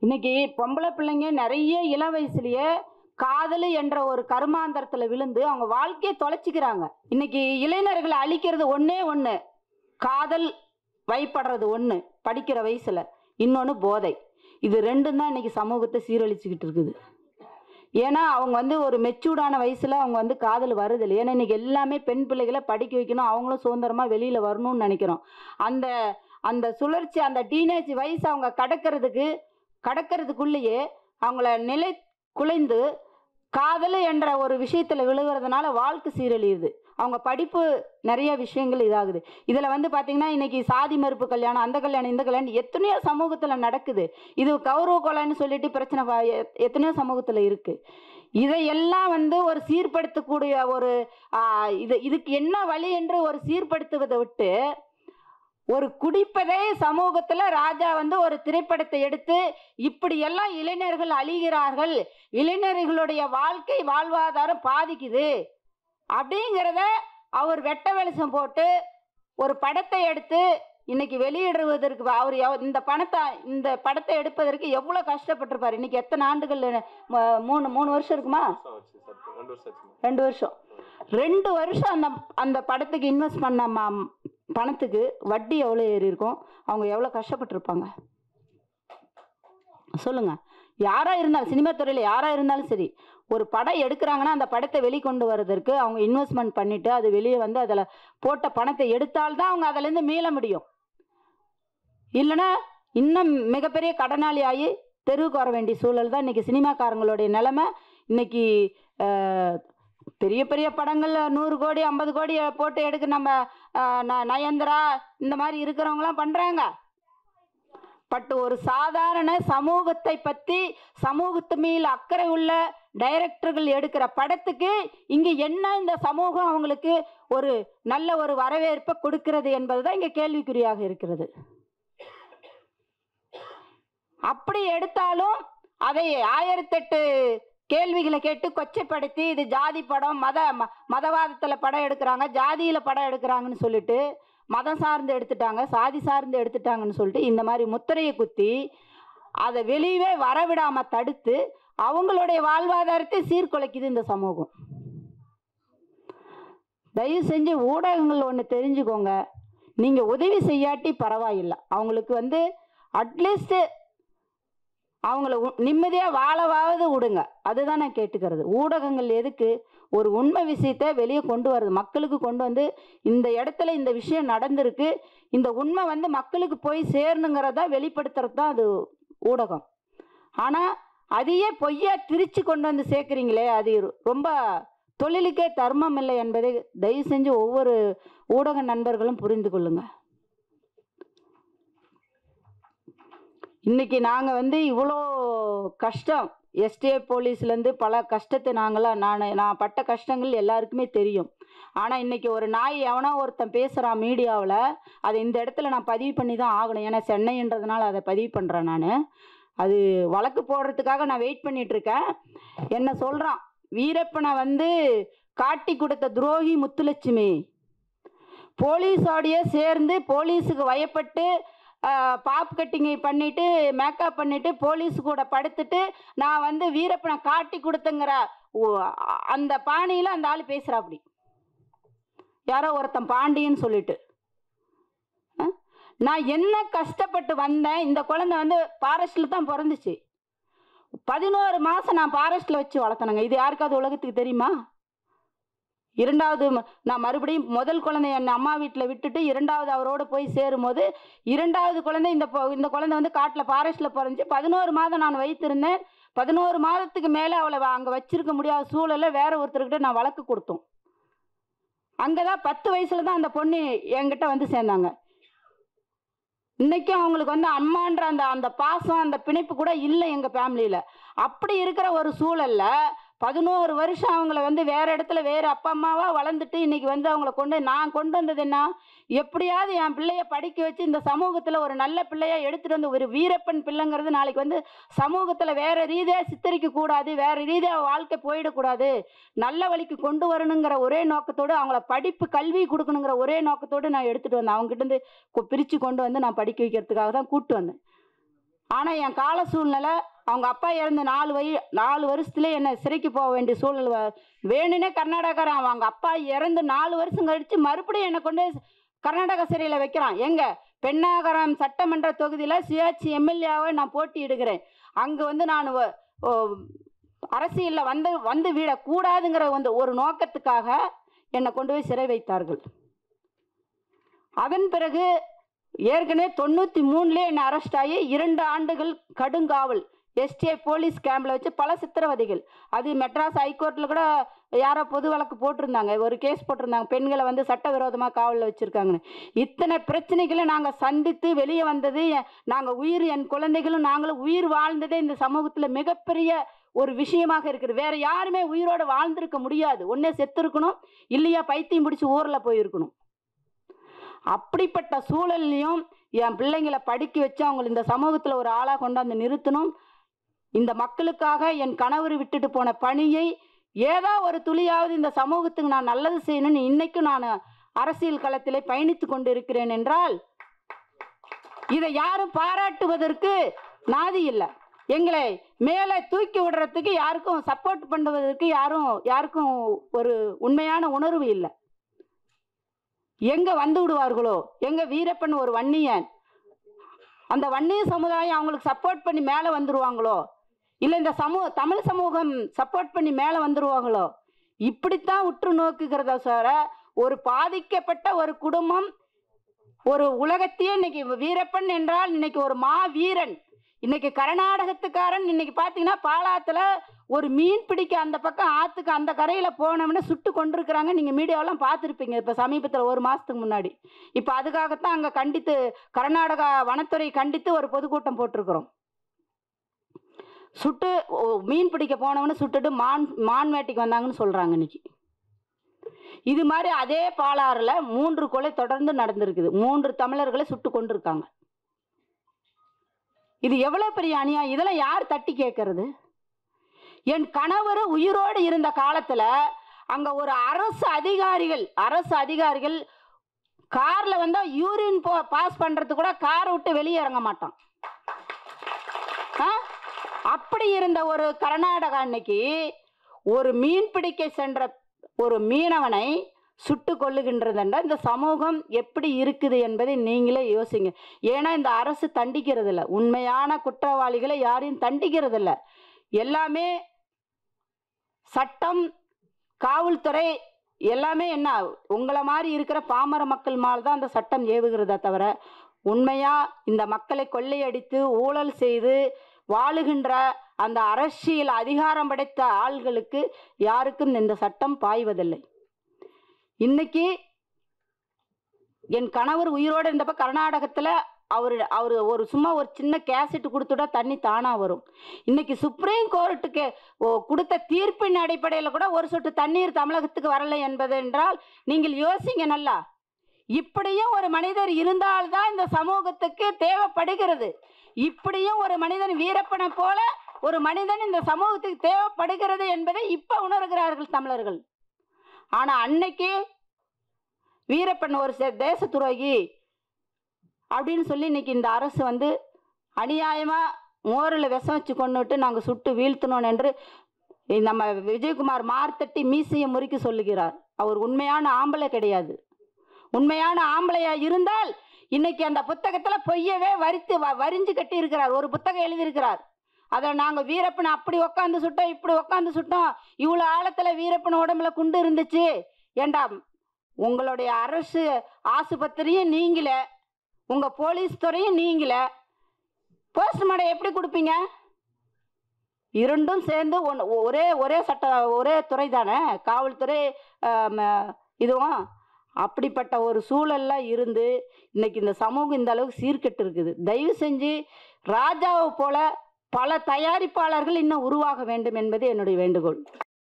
இன்னைக்கு பொம்பளை பிள்ளைங்க நிறைய இள வயசுலயே காதல் என்ற ஒரு கருமாந்தரத்துல விழுந்து அவங்க வாழ்க்கையை தொலைச்சிக்கிறாங்க இன்னைக்கு இளைஞர்களை அழிக்கிறது ஒண்ணே ஒண்ணு காதல் வயப்படுறது ஒண்ணு படிக்கிற வயசுல இன்னொன்னு போதை இது ரெண்டும் தான் இன்னைக்கு சமூகத்தை சீரழிச்சுக்கிட்டு இருக்குது ஏன்னா அவங்க வந்து ஒரு மெச்சூர்டான வயசுல அவங்க வந்து காதல் வருது இல்லை ஏன்னா இன்னைக்கு எல்லாமே பெண் பிள்ளைகளை படிக்க வைக்கணும் அவங்களும் சுதந்திரமா வெளியில வரணும்னு நினைக்கிறோம் அந்த அந்த சுழற்சி அந்த டீனேஜ் வயசு அவங்க கடக்கிறதுக்கு கடக்கிறதுக்குள்ளேயே அவங்கள நிலை குலைந்து காதல் என்ற ஒரு விஷயத்துல விழுகிறதுனால வாழ்க்கை சீரழியுது அவங்க படிப்பு நிறைய விஷயங்கள் இதாகுது இதில் வந்து பார்த்தீங்கன்னா இன்னைக்கு சாதி மறுப்பு கல்யாணம் அந்த கல்யாணம் இந்த கல்யாணம் எத்தனையோ சமூகத்தில் நடக்குது இது கௌரவ கொலைன்னு சொல்லிட்டு பிரச்சனை ப- எ- எத்தனையோ சமூகத்தில் இருக்கு இதையெல்லாம் வந்து ஒரு சீர்படுத்தக்கூடிய ஒரு ஆ, இது இதுக்கு என்ன வழி என்று ஒரு சீர்படுத்துவதை விட்டு ஒரு குடிப்பதே சமூகத்துல ராஜா வந்து ஒரு திரைப்படத்தை எடுத்து இப்படி எல்லாம் இளைஞர்கள் அழிகிறார்கள் இளைஞர்களுடைய வாழ்க்கை வாழ்வாதாரம் பாதிக்குது அப்படிங்கிறத அவர் வெட்ட வெளிச்சம் போட்டு ஒரு படத்தை எடுத்து இன்னைக்கு வெளியிடுவதற்கு அவர் எவ்- இந்த பணத்தை இந்த படத்தை எடுப்பதற்கு எவ்வளோ கஷ்டப்பட்டிருப்பாரு இன்னைக்கு எத்தனை ஆண்டுகள் ம- மூணு மூணு வருஷம் இருக்குமா ரெண்டு வருஷம் ஆச்சு ரெண்டு வருஷம் ரெண்டு வருஷம் அந்த அந்த படத்துக்கு இன்வெஸ்ட் பண்ண ம- பணத்துக்கு வட்டி எவ்வளோ ஏறி இருக்கும் அவங்க எவ்வளோ கஷ்டப்பட்டிருப்பாங்க சொல்லுங்க யாரா இருந்தாலும் சினிமா துறையில் யாரா இருந்தாலும் சரி ஒரு படம் எடுக்கிறாங்கன்னா அந்த படத்தை வெளிக்கொண்டு வர்றதற்கு அவங்க இன்வெஸ்ட்மெண்ட் பண்ணிட்டு அது வெளியே வந்து அதில் போட்ட பணத்தை எடுத்தால்தான் அவங்க அதுலேருந்து மீள முடியும் இல்லைன்னா இன்னும் மிகப்பெரிய கடனாளி ஆகி தெருவுக்கு வர வேண்டிய சூழல் தான் இன்னைக்கு சினிமாக்காரங்களுடைய நிலைமை இன்னைக்கு அஹ், பெரிய பெரிய படங்கள் நூறு கோடி ஐம்பது கோடி போட்டு எடுக்க நம்ம அஹ், ந- நயன்தரா இந்த மாதிரி இருக்கிறவங்களாம் பண்ணுறாங்க பட் ஒரு சாதாரண சமூகத்தை பற்றி சமூகத்து மேல் அக்கறை உள்ள டைரக்டர்கள் எடுக்கிற படத்துக்கு இங்கே என்ன இந்த சமூகம் அவங்களுக்கு ஒரு நல்ல ஒரு வரவேற்பை கொடுக்கிறது என்பது தான் இங்கே கேள்விக்குறியாக இருக்கிறது அப்படி எடுத்தாலும் அதை ஆயிரத்தெட்டு கேள்விகளை கேட்டு கொச்சைப்படுத்தி இது ஜாதி படம் மத ம- மதவாதத்துல படம் எடுக்கிறாங்க ஜாதியில படம் எடுக்கிறாங்கன்னு சொல்லிட்டு மதம் சார்ந்து எடுத்துட்டாங்க சாதி சார்ந்து எடுத்துட்டாங்கன்னு சொல்லிட்டு இந்த மாதிரி முத்திரையை குத்தி அதை வெளியவே வரவிடாம தடுத்து அவங்களுடைய வாழ்வாதாரத்தை சீர்குலைக்குது இந்த சமூகம் தயவு செஞ்சு ஊடகங்கள் ஒன்று தெரிஞ்சுக்கோங்க நீங்கள் உதவி செய்யாட்டி பரவாயில்லை அவங்களுக்கு வந்து அட்லீஸ்ட் அவங்கள நிம்மதியாக வாழவாவது விடுங்க அதுதான் நான் கேட்டுக்கிறது ஊடகங்கள் எதுக்கு ஒரு உண்மை விஷயத்தை வெளியே கொண்டு வருது மக்களுக்கு கொண்டு வந்து இந்த இடத்துல இந்த விஷயம் நடந்திருக்கு இந்த உண்மை வந்து மக்களுக்கு போய் சேரணுங்கிறத வெளிப்படுத்துறது தான் அது ஊடகம் ஆனால் அதையே பொய்யா திரிச்சு கொண்டு வந்து சேர்க்குறீங்களே அது ரொம்ப தொழிலுக்கே தர்மம் இல்லை என்பதை தயவு செஞ்சு ஒவ்வொரு ஊடக நண்பர்களும் புரிந்து கொள்ளுங்க இன்னைக்கு நாங்கள் வந்து இவ்வளோ கஷ்டம் எஸ்டிஏ போலீஸ்லேருந்து பல கஷ்டத்தை நாங்களாம் நான் நான் பட்ட கஷ்டங்கள் எல்லாருக்குமே தெரியும் ஆனால் இன்னைக்கு ஒரு நாய் எவனோ ஒருத்தன் பேசுகிறான் மீடியாவில் அதை இந்த இடத்துல நான் பதிவு பண்ணி தான் ஆகணும் ஏன்னா சென்னைன்றதுனால அதை பதிவு பண்ணுறேன் நான் அது வழக்கு போடுறதுக்காக நான் வெயிட் பண்ணிட்டு இருக்கேன் என்ன சொல்கிறான் வீரப்பனை வந்து காட்டி கொடுத்த துரோகி முத்துலட்சுமி போலீஸோடயே சேர்ந்து போலீஸுக்கு வயப்பட்டு பாப் கட்டிங்கை பண்ணிட்டு மேக்கப் பண்ணிட்டு போலீஸ் கூட படுத்துட்டு நான் வந்து வீரப்பனை காட்டி கொடுத்தங்கிற ஓ- அ- அந்த பாணியில் அந்த ஆள் பேசுகிறாப்படி யாரோ ஒருத்தன் பாண்டின்னு சொல்லிட்டு அஹ்? நான் என்ன கஷ்டப்பட்டு வந்தேன் இந்த குழந்தை வந்து ஃபாரஸ்ட்டில் தான் பிறந்துச்சு பதினோரு மாதம் நான் ஃபாரஸ்ட்டில் வச்சு வளர்த்தனுங்க இது யாருக்காவது உலகத்துக்கு தெரியுமா இரண்டாவது ம- நான் மறுபடியும் முதல் குழந்தை என் அம்மா வீட்டில் விட்டுட்டு இரண்டாவது அவரோட போய் சேரும்போது இரண்டாவது குழந்தை இந்த பொ- இந்த குழந்தை வந்து காட்டில் ஃபாரஸ்ட்டில் பிறந்துச்சு பதினோரு மாதம் நான் வைத்திருந்தேன் பதினோரு மாதத்துக்கு மேலே அவளை அங்கே வச்சிருக்க முடியாத சூழலில் வேற ஒருத்தர்கிட்ட நான் வழக்கு கொடுத்தோம் அங்கே தான் பத்து வயசுல தான் அந்த பொண்ணு என்கிட்ட வந்து சேர்ந்தாங்க இன்னைக்கும் அவங்களுக்கு வந்து அம்மான்ற அந்த அந்த பாசம் அந்த பிணைப்பு கூட இல்லை எங்கள் ஃபேமிலியில் அப்படி இருக்கிற ஒரு சூழல்ல பதினோரு வருஷம் அவங்கள வந்து வேற இடத்துல வேற அப்பா அம்மாவா வளர்ந்துட்டு இன்னைக்கு வந்து அவங்கள கொண்டு நான் கொண்டு வந்தது என்ன எப்படியாவது என் பிள்ளைய படிக்க வச்சு இந்த சமூகத்தில் ஒரு நல்ல பிள்ளையா எடுத்துட்டு வந்து ஒரு வீரப்பன் பிள்ளைங்கிறது நாளைக்கு வந்து சமூகத்தில் வேற ரீதியாக சித்தரிக்க கூடாது வேற ரீதியாக வாழ்க்கை போயிடக்கூடாது நல்ல வழிக்கு கொண்டு வரணுங்கிற ஒரே நோக்கத்தோடு அவங்கள படிப்பு கல்வி கொடுக்கணுங்கிற ஒரே நோக்கத்தோடு நான் எடுத்துட்டு வந்தேன் அவங்ககிட்ட இருந்து கொ- பிரிச்சு கொண்டு வந்து நான் படிக்க வைக்கிறதுக்காக தான் கூப்பிட்டு வந்தேன் ஆனால் என் கால சூழ்நிலை அவங்க அப்பா இறந்து நாலு வய நாலு வருஷத்துல என்னை சிறைக்கு போக வேண்டிய சூழல் வ- வேணுனே கர்நாடகாரன் அவன் அவங்க அப்பா இறந்து நாலு வருஷம் கழித்து மறுபடியும் என்னை கொண்டு போய் கர்நாடக சிறையில் வைக்கிறான் எங்க பெண்ணாகரம் சட்டமன்ற தொகுதியில் சுயாட்சி எம்எல்ஏவை நான் போட்டியிடுகிறேன் அங்கே வந்து நான் அரசியலில் வந்து வந்து விடக்கூடாதுங்கிற வந்து ஒரு நோக்கத்துக்காக என்னை கொண்டு போய் சிறை வைத்தார்கள் அதன் பிறகு ஏற்கனவே தொண்ணூற்றி மூணுலேயே என்னை அரெஸ்ட் ஆகி இரண்டு ஆண்டுகள் கடுங்காவல் எஸ்டிஐ போலீஸ் கேம்பில் வச்சு பல சித்திரவதைகள் அது மெட்ராஸ் ஹைகோர்ட்டில் கூட யாரோ பொது வழக்கு போட்டிருந்தாங்க ஒரு கேஸ் போட்டிருந்தாங்க பெண்களை வந்து சட்டவிரோதமாக காவலில் வச்சுருக்காங்கன்னு இத்தனை பிரச்சனைகளை நாங்கள் சந்தித்து வெளியே வந்தது நாங்கள் உயிர் என் குழந்தைகளும் நாங்களும் உயிர் வாழ்ந்ததே இந்த சமூகத்தில் மிகப்பெரிய ஒரு விஷயமாக இருக்குது வேற யாருமே உயிரோடு வாழ்ந்திருக்க முடியாது ஒன்றே செத்துருக்கணும் இல்லையா பைத்தியம் பிடிச்சி ஊரில் போயிருக்கணும் அப்படிப்பட்ட சூழல்லையும் என் பிள்ளைங்களை படிக்க வச்சு அவங்களை இந்த சமூகத்தில் ஒரு ஆளாக கொண்டாந்து நிறுத்தணும் இந்த மக்களுக்காக என் கணவர் விட்டுட்டு போன பணியை ஏதோ ஒரு துளியாவது இந்த சமூகத்துக்கு நான் நல்லது செய்யணும்னு இன்னைக்கும் நான் அரசியல் களத்திலே பயணித்து கொண்டு இருக்கிறேன் என்றால் இதை யாரும் பாராட்டுவதற்கு நாதி இல்லை எங்களை மேலே தூக்கி விடுறதுக்கு யாருக்கும் சப்போர்ட் பண்ணுவதற்கு யாரும் யாருக்கும் ஒரு உண்மையான உணர்வு இல்லை எங்க வந்து விடுவார்களோ எங்க வீரப்பன் ஒரு வன்னியன் அந்த வன்னிய சமுதாயம் அவங்களுக்கு சப்போர்ட் பண்ணி மேலே வந்துருவாங்களோ இல்லை இந்த சமூக தமிழ் சமூகம் சப்போர்ட் பண்ணி மேலே வந்துருவாங்களோ இப்படித்தான் உற்று நோக்குகிறத சார ஒரு பாதிக்கப்பட்ட ஒரு குடும்பம் ஒரு உலகத்தையே இன்னைக்கு வீரப்பன் என்றால் இன்னைக்கு ஒரு மா வீரன் இன்னைக்கு கர்நாடகத்துக்காரன் இன்னைக்கு பார்த்தீங்கன்னா பாலாத்துல ஒரு மீன் பிடிக்க அந்த பக்கம் ஆத்துக்கு அந்த கரையில் போனோம்னா சுட்டு கொண்டிருக்கிறாங்க நீங்கள் மீடியாவெல்லாம் பார்த்துருப்பீங்க இப்போ சமீபத்தில் ஒரு மாதத்துக்கு முன்னாடி இப்போ அதுக்காகத்தான் அங்கே கண்டித்து கர்நாடகா வனத்துறை கண்டித்து ஒரு பொதுக்கூட்டம் போட்டிருக்கிறோம் சுட்டு ஓ, மீன் பிடிக்க போனவனு சுட்டுட்டு மான் மான் வேட்டைக்கு வந்தாங்கன்னு சொல்கிறாங்க இன்னைக்கு இது மாதிரி அதே பாலாறில் மூன்று கொலை தொடர்ந்து நடந்திருக்குது மூன்று தமிழர்களை சுட்டு கொண்டிருக்காங்க இது எவ்வளோ பெரிய அநியாயம் இதெல்லாம் யார் தட்டி கேட்கறது என் கணவர் உயிரோடு இருந்த காலத்தில் அங்கே ஒரு அரசு அதிகாரிகள் அரசு அதிகாரிகள் காரில் வந்தால் யூரின் போ பாஸ் பண்ணுறது கூட காரை விட்டு வெளியே இறங்க மாட்டான் ஆ? அப்படி இருந்த ஒரு கர்நாடகா அன்னைக்கு ஒரு மீன் பிடிக்க சென்ற ஒரு மீனவனை சுட்டு கொள்ளுகின்றதென்றால் இந்த சமூகம் எப்படி இருக்குது என்பதை நீங்களே யோசிங்க ஏன்னா இந்த அரசு தண்டிக்கிறது இல்ல உண்மையான குற்றவாளிகளை யாரையும் தண்டிக்கிறது இல்ல எல்லாமே சட்டம் காவல்துறை எல்லாமே என்ன உங்களை மாதிரி இருக்கிற பாமர மக்கள் மேல் தான் அந்த சட்டம் ஏவுகிறதா தவிர உண்மையா இந்த மக்களை கொள்ளையடித்து ஊழல் செய்து வாழுகின்ற அந்த அரசியல் அதிகாரம் படைத்த ஆள்களுக்கு யாருக்கும் இந்த சட்டம் பாய்வதில்லை இன்னைக்கு என் கணவர் உயிரோடு இருந்தப்ப கர்நாடகத்தில் அவர் அவர் ஒரு சும்மா ஒரு சின்ன கேசட் கொடுத்துட்டா தண்ணி தானாக வரும் இன்னைக்கு சுப்ரீம் கோர்ட்டுக்கு ஓ, கொடுத்த தீர்ப்பின் அடிப்படையில் கூட ஒரு சொட்டு தண்ணீர் தமிழகத்துக்கு வரலை என்பது என்றால் நீங்கள் யோசிங்க நல்லா இப்படியும் ஒரு மனிதர் இருந்தால்தான் இந்த சமூகத்துக்கு தேவைப்படுகிறது இப்படியும் ஒரு மனிதன் வீரப்பனை போல ஒரு மனிதன் இந்த சமூகத்துக்கு தேவைப்படுகிறது என்பதை இப்ப உணர்கிறார்கள் தமிழர்கள் ஆனா அன்னைக்கு வீரப்பன் ஒரு சே- தேச துரோகி அப்படின்னு சொல்லி இன்னைக்கு இந்த அரசு வந்து அநியாயமா மோரில் விஷம் வச்சு கொண்டுட்டு நாங்கள் சுட்டு வீழ்த்தணும் என்று நம்ம விஜயகுமார் மார்த்தட்டி மீசையை முறுக்கி சொல்லுகிறார் அவர் உண்மையான ஆம்பளை கிடையாது உண்மையான ஆம்பளையா இருந்தால் இன்னைக்கு அந்த புத்தகத்துல பொய்யவே வரித்து வ- வரிஞ்சு கட்டி இருக்கிறார் ஒரு புத்தகம் எழுதியிருக்கிறார் அதில் நாங்கள் வீரப்பனை அப்படி உக்காந்து சுட்டோம் இப்படி உக்காந்து சுட்டோம் இவ்வளோ ஆழத்தில் வீரப்பன் உடம்புல குண்டு இருந்துச்சு ஏண்டா உங்களுடைய அரசு ஆஸ்பத்திரியும் நீங்களே உங்கள் போலீஸ் துறையும் நீங்களே போஸ்ட்மார்டம் எப்படி கொடுப்பீங்க இரண்டும் சேர்ந்து ஒன்று ஒரே ஒரே சட்ட ஒரே துறை தானே காவல்துறை ஆம், இதுவும் அப்படிப்பட்ட ஒரு சூழல்ல இருந்து இன்னைக்கு இந்த சமூகம் இந்த அளவுக்கு சீர்கெட்டு இருக்குது தயவு செஞ்சு ராஜாவை போல பல தயாரிப்பாளர்கள் இன்னும் உருவாக வேண்டும் என்பது என்னுடைய வேண்டுகோள்